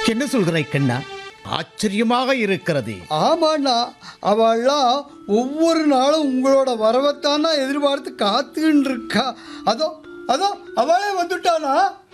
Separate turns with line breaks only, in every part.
என்ன சொல்கிறாய் கண்ணா ஆச்சரியமாக இருக்கிறது
ஆமாண்ணா அவள்லாம் ஒவ்வொரு நாளும் உங்களோட வரவைத்தானா எதிர்பார்த்து காத்துக்கிட்டு இருக்கா அதோ அதோ அவளே வந்துட்டானா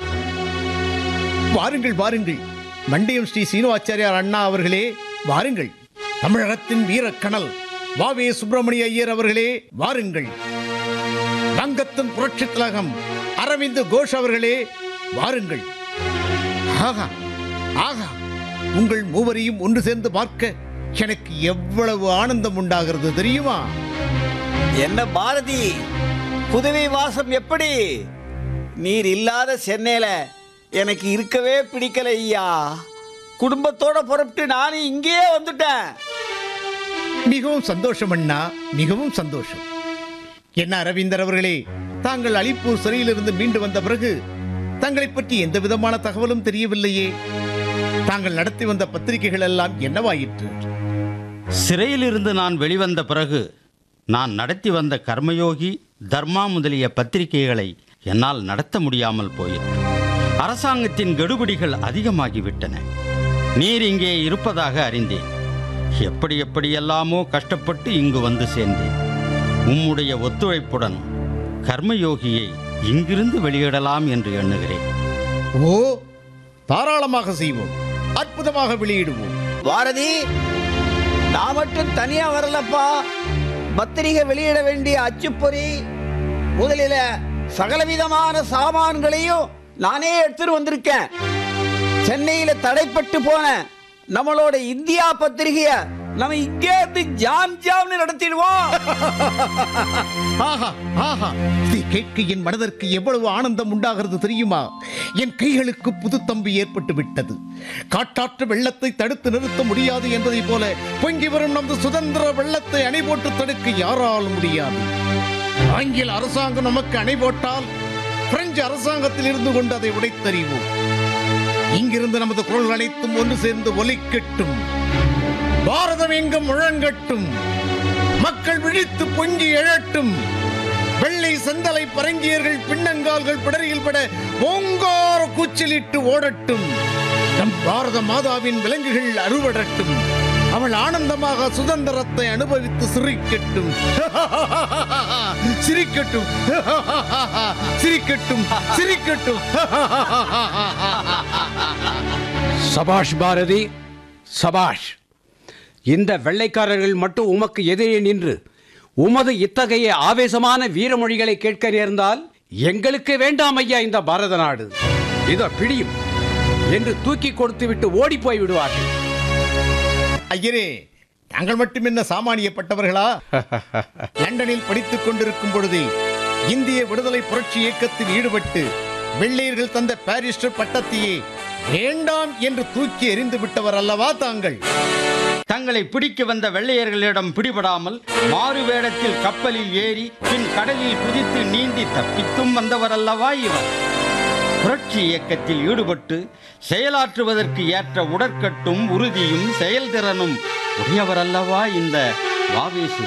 வாருங்கள் வாருங்கள் மண்டியம் ஸ்ரீ சீனுவாச்சாரியார் அண்ணா அவர்களே வாருங்கள் தமிழகத்தின் வீரக்கணல் வாவே சுப்பிரமணிய ஐயர் அவர்களே வாருங்கள் வங்கத்தின் புரட்சி திலகம் அரவிந்த் கோஷ் அவர்களே வாருங்கள் ஆகா ஆகா உங்கள் மூவரையும் ஒன்று சேர்ந்து பார்க்க எனக்கு எவ்வளவு ஆனந்தம் உண்டாகிறது தெரியுமா
என்ன பாரதி புதுவை வாசம் எப்படி நீர் இல்லாத சென்னையில எனக்கு இருக்கவே பிடிக்கல ஐயா குடும்பத்தோட புறப்பட்டு நானும் இங்கேயே வந்துட்டேன்
மிகவும் சந்தோஷம் அண்ணா மிகவும் சந்தோஷம் என்ன அரவிந்தர் அவர்களே தாங்கள் அலிப்பூர் சிறையிலிருந்து மீண்டு வந்த பிறகு தங்களை பற்றி எந்த விதமான தகவலும் தெரியவில்லையே தாங்கள் நடத்தி வந்த பத்திரிகைகள் எல்லாம் என்னவாயிற்று
சிறையிலிருந்து நான் வெளிவந்த பிறகு நான் நடத்தி வந்த கர்மயோகி தர்மா முதலிய பத்திரிகைகளை என்னால் நடத்த முடியாமல் போயிற்று அரசாங்கத்தின் கெடுபிடிகள் அதிகமாகிவிட்டன நீர் இங்கே இருப்பதாக அறிந்தேன் எப்படி எப்படியெல்லாமோ கஷ்டப்பட்டு இங்கு வந்து சேர்ந்தேன் உம்முடைய ஒத்துழைப்புடன் கர்மயோகியை இங்கிருந்து வெளியிடலாம் என்று எண்ணுகிறேன்
ஓ தாராளமாக செய்வோம் அற்புதமாக வெளியிடுவோம்
பாரதி நான் மட்டும் தனியா வரலப்பா பத்திரிகை வெளியிட வேண்டிய அச்சுப்பொறி முதலில சகலவிதமான சாமான்களையும் நானே எடுத்துட்டு வந்திருக்கேன் சென்னையில தடைப்பட்டு போன நம்மளோட இந்தியா பத்திரிகைய நம்ம இங்கே இருந்து ஜாம் ஜாம்னு நடத்திடுவோம்
ஆஹா ஆஹா இதை கேட்க என் மனதிற்கு எவ்வளவு ஆனந்தம் உண்டாகிறது தெரியுமா என் கைகளுக்கு புது தம்பி ஏற்பட்டு விட்டது காட்டாற்று வெள்ளத்தை தடுத்து நிறுத்த முடியாது என்பதைப் போல பொங்கி வரும் நமது சுதந்திர வெள்ளத்தை அணை போட்டு தடுக்க யாராலும் முடியாது ஆங்கில அரசாங்கம் நமக்கு அணை போட்டால் பிரெஞ்சு அரசாங்கத்தில் இருந்து கொண்டு அதை உடைத்தறிவோம் இங்கிருந்து நமது குரல் அனைத்தும் ஒன்று சேர்ந்து ஒலிக்கட்டும் பாரதம் எங்கும் முழங்கட்டும் மக்கள் விழித்து பொங்கி எழட்டும் வெள்ளை செந்தலை பரங்கியர்கள் பின்னங்கால்கள் பிடரியில் பட ஓங்கார கூச்சலிட்டு ஓடட்டும் நம் பாரத மாதாவின் விலங்குகள் அறுவடட்டும் அவள் ஆனந்தமாக சுதந்திரத்தை அனுபவித்து சிரிக்கட்டும் சிரிக்கட்டும் சிரிக்கட்டும் சிரிக்கட்டும்
சபாஷ் பாரதி சபாஷ் இந்த வெள்ளைக்காரர்கள் மட்டும் உமக்கு எதிரே நின்று உமது இத்தகைய ஆவேசமான வீரமொழிகளை கேட்க நேர்ந்தால் எங்களுக்கு வேண்டாம் ஐயா இந்த பாரத நாடு இதோ பிடியும் என்று தூக்கி கொடுத்துவிட்டு ஓடி போய் விடுவார்கள்
ஐயரே தாங்கள் மட்டும் என்ன சாமானியப்பட்டவர்களா லண்டனில் படித்துக் கொண்டிருக்கும் பொழுதே இந்திய விடுதலை புரட்சி இயக்கத்தில் ஈடுபட்டு வெள்ளையர்கள் தந்த பாரிஸ்டர் பட்டத்தையே வேண்டாம் என்று தூக்கி எறிந்து விட்டவர் அல்லவா தாங்கள்
தங்களை பிடிக்க வந்த வெள்ளையர்களிடம் பிடிபடாமல் மாறு வேடத்தில் கப்பலில் ஏறி பின் கடலில் குதித்து நீந்தி தப்பித்தும் வந்தவரல்லவா இவர் புரட்சி இயக்கத்தில் ஈடுபட்டு செயலாற்றுவதற்கு ஏற்ற உடற்கட்டும் உறுதியும் செயல்திறனும் உடையவரல்லவா இந்த வாவேசு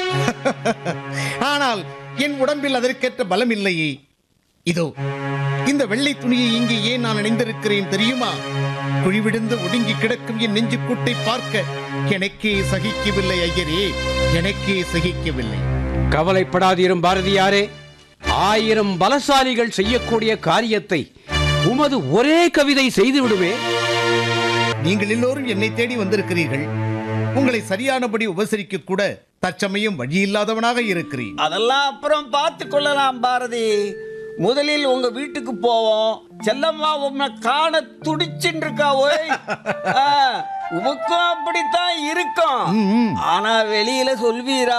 ஆனால் என் உடம்பில் அதற்கேற்ற பலம் இல்லையே இதோ இந்த வெள்ளை துணியை இங்கே ஏன் நான் அணிந்திருக்கிறேன் தெரியுமா குழிவிடுந்து ஒடுங்கி கிடக்கும் என் நெஞ்சுக்கூட்டை பார்க்க எனக்கே சகிக்கவில்லை ஐயரே எனக்கே சகிக்கவில்லை
கவலைப்படாதீரும் பாரதியாரே ஆயிரம் பலசாலிகள் செய்யக்கூடிய காரியத்தை உமது ஒரே கவிதை செய்து விடுமே
நீங்கள் எல்லோரும் என்னை தேடி வந்திருக்கிறீர்கள் உங்களை சரியானபடி உபசரிக்க கூட தற்சமயம் வழியில்லாதவனாக இருக்கிறேன்
அதெல்லாம் அப்புறம் பார்த்து கொள்ளலாம் பாரதி முதலில் உங்க வீட்டுக்கு போவோம் செல்லம்மா உன்னை காண துடிச்சுட்டு இருக்கா ஓய் ஆ, உமக்கும் அப்படித்தான் இருக்கும் ஆனா வெளியில சொல்வீரா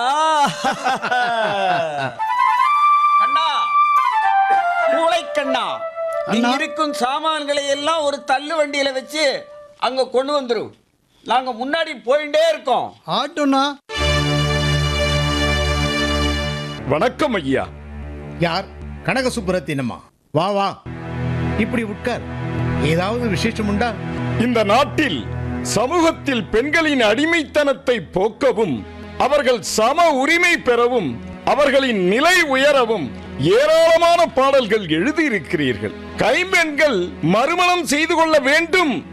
கண்ணா மூளை கண்ணா இங்க இருக்கும் சாமான்களை எல்லாம் ஒரு தள்ளு வண்டியில வச்சு அங்க கொண்டு வந்துரும் நாங்க முன்னாடி போயிட்டே இருக்கோம்
ஆட்டோண்ணா
வணக்கம் ஐயா
யார் கனக சுப்புரத்தினம்மா வா வா இப்படி உட்கார் ஏதாவது விசேஷம் உண்டா
இந்த நாட்டில் சமூகத்தில் பெண்களின் அடிமைத்தனத்தை போக்கவும் அவர்கள் சம உரிமை பெறவும் அவர்களின் நிலை உயரவும் ஏராளமான பாடல்கள் எழுதியிருக்கிறீர்கள் கைம்பெண்கள் மறுமணம் செய்து கொள்ள வேண்டும்